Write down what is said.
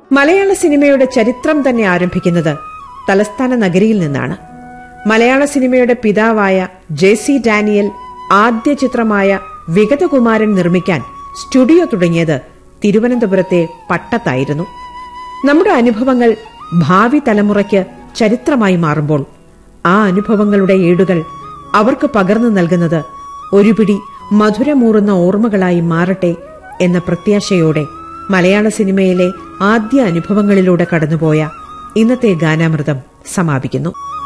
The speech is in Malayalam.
മലയാള സിനിമയുടെ ചരിത്രം തന്നെ ആരംഭിക്കുന്നത് തലസ്ഥാന നഗരിയിൽ നിന്നാണ് മലയാള സിനിമയുടെ പിതാവായ ജെ സി ഡാനിയൽ ആദ്യ ചിത്രമായ വിഗതകുമാരൻ നിർമ്മിക്കാൻ സ്റ്റുഡിയോ തുടങ്ങിയത് തിരുവനന്തപുരത്തെ പട്ടത്തായിരുന്നു നമ്മുടെ അനുഭവങ്ങൾ ഭാവി തലമുറയ്ക്ക് ചരിത്രമായി മാറുമ്പോൾ ആ അനുഭവങ്ങളുടെ ഏടുകൾ അവർക്ക് പകർന്നു നൽകുന്നത് ഒരു പിടി മധുരമൂറുന്ന ഓർമ്മകളായി മാറട്ടെ എന്ന പ്രത്യാശയോടെ മലയാള സിനിമയിലെ ആദ്യ അനുഭവങ്ങളിലൂടെ കടന്നുപോയ ഇന്നത്തെ ഗാനാമൃതം സമാപിക്കുന്നു